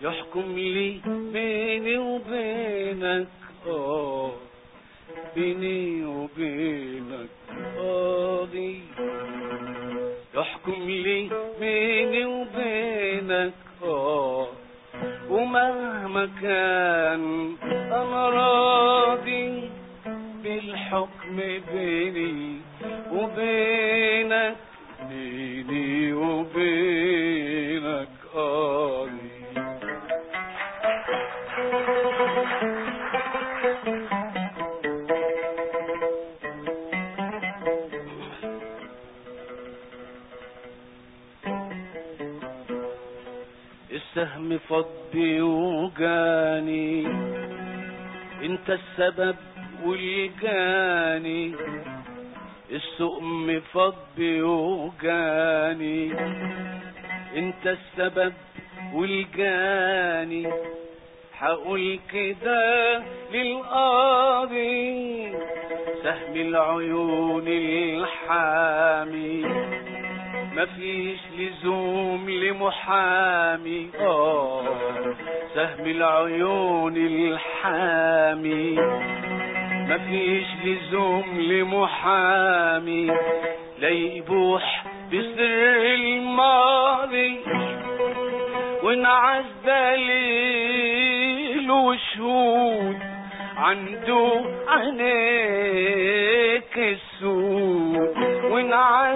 يحكم لي بيني وبينك اه بيني وبينك قاضي يحكم لي بيني وبينك اه ومهما كان انا راضي بالحكم بيني وبينك بيني وبينك قاضي السهم فضي وجاني انت السبب والجاني السقم فضي وجاني انت السبب والجاني حقول كده للقاضي سهم العيون الحامي مفيش لزوم لمحامي اه سهم العيون الحامي مفيش لزوم لمحامي لا يبوح بسر الماضي ونعز دليل وشهود عنده عينيك السود ونعز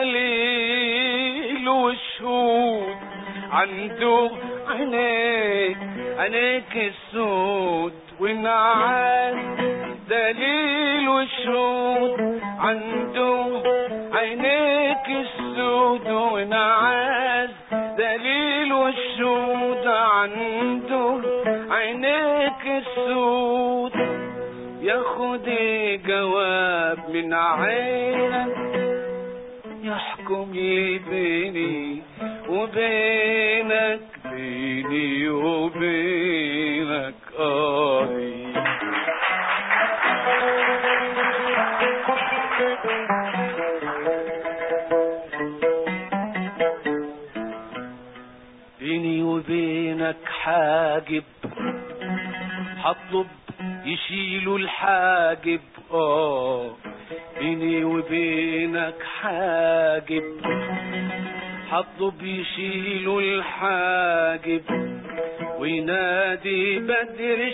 دليل وشهود عنده عينيك عينيك السود ونعز دليل وشهود عنده عينيك السود ونعز دليل والشهود عنده عينيك السود ياخد جواب من عينك يحكم لي بيني وبينك بيني وبينك قاضي بيني وبينك حاجب هطلب يشيلوا الحاجب اه بيني وبينك حاجب هطلب يشيلوا الحاجب وينادي بدر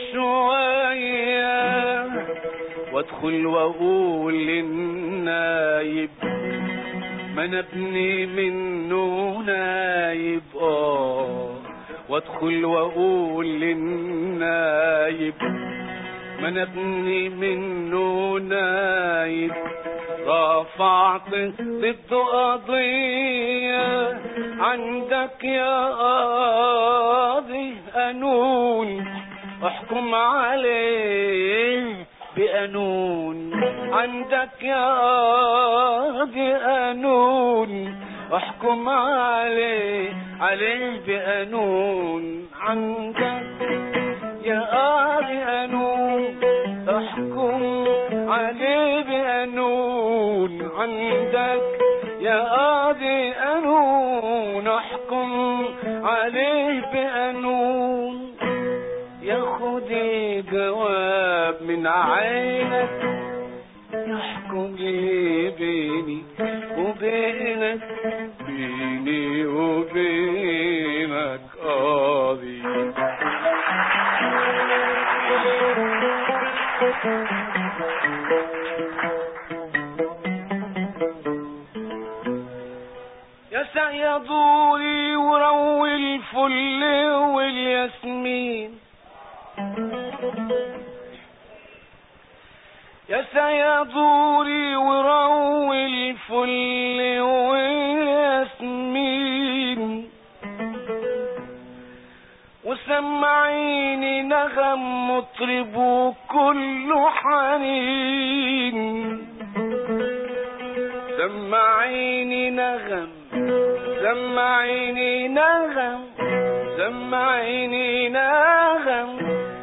شوية وادخل واقول للنايب ما انا ابني منه نايب اه وادخل واقول للنايب ما انا ابني منه نايب رفعت ضد قضية عندك يا قاضي قانون احكم عليه بقانون عندك يا قاضي قانون احكم عليه عليه بقانون عندك يا قاضي قانون احكم عليه بقانون عندك يا قاضي قانون احكم عليه بقانون ياخد جواب من عينك يحكم لي بيني وبينك بيني وبينك قاضي يا سيدوري وروي الفل والياسمين يا سيدوري وروي الفل والياسمين وسمعيني نغم مطرب وكله حنين سمعيني نغم سمعيني نغم سمعيني نغم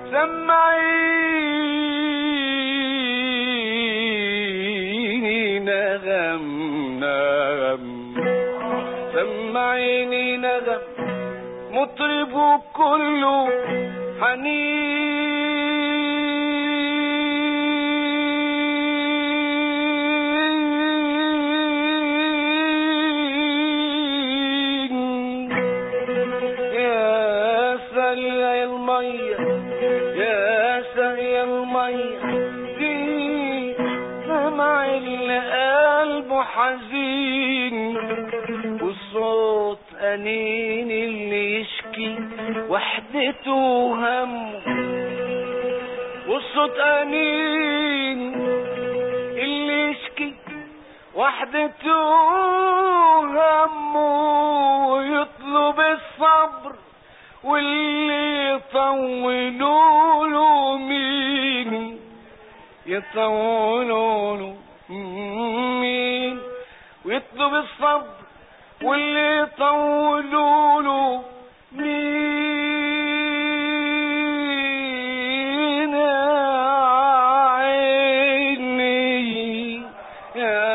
سمعيني نغم نغم سمعيني نغم مطرب كله حنين يا سريع المية يا سريع المية دي سمع اللي قلبه حزين والصوت أنين اللي يشكي وحدته وهمه والصوت أنين اللي يشكي وحدته همه ويطلب الصبر واللي يطولوا له مين يطولوا له مين ويطلب الصبر واللي يطولوا له مين يا عيني يا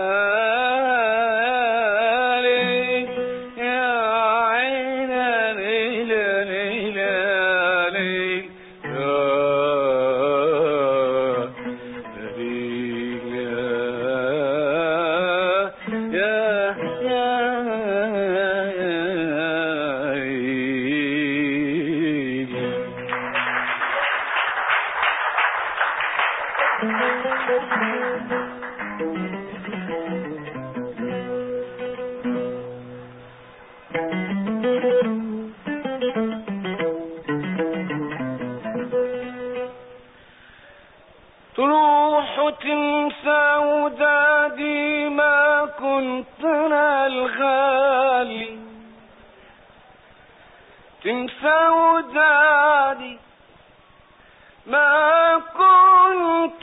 ليل يا عين ليل ليل ليل يا ليل يا يا يا تروح وتنسى ودادي ما كنت انا الغالي تنسى ودادي ما كنت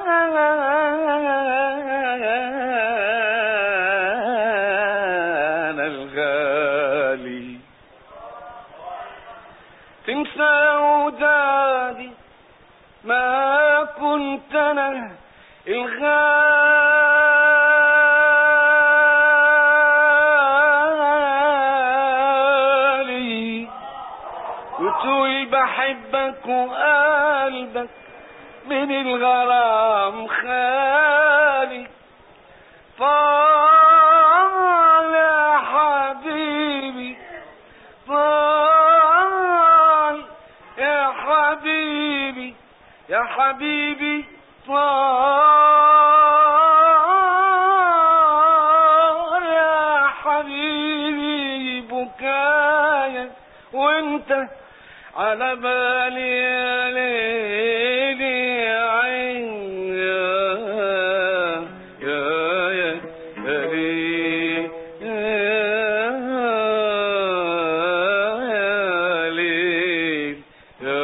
انا الغالي تنسى ودادي ما كنت انا الغالي وتقول بحبك وقلبك من الغرام خالي طال يا حبيبي طال يا حبيبي يا حبيبي طال يا حبيبي بكايا وانت على بالي يا ليلي يا عين يا يا يا يا ليل يا ليل يا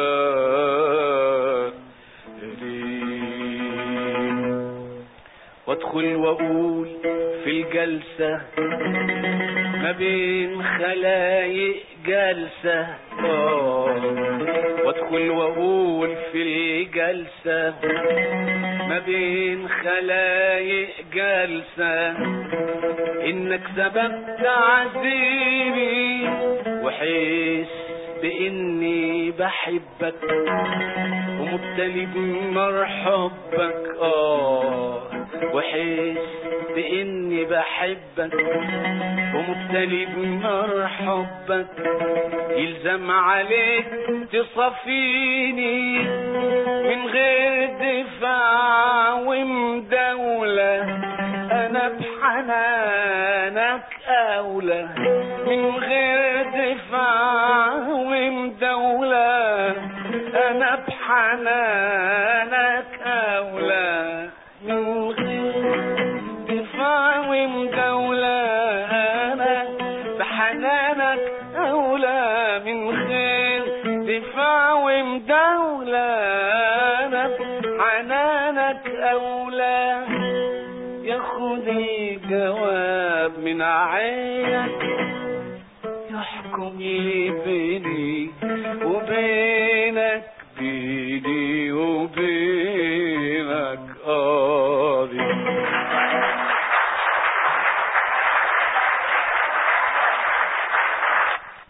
ليل وادخل واقول في الجلسة ما بين خلايق جلسة آه. وادخل واقول في الجلسة ما بين خلايق جلسة انك سببت عذيبي وحس باني بحبك ومبتلي بنار حبك اه وحس باني بحبك ومبتلي بنار حبك يلزم عليك تصفيني من غير دفاع ومداولة انا بحنانك اولى من غير دفاع ومداولة انا بحنانك اولى من غير دفاع ومداولة انا بحنانك اولى من غير دفاع ومداولة انا بحنانك اولى ياخد الجواب من عينك يحكم لي بيني وبينك بيني وبينك قاضي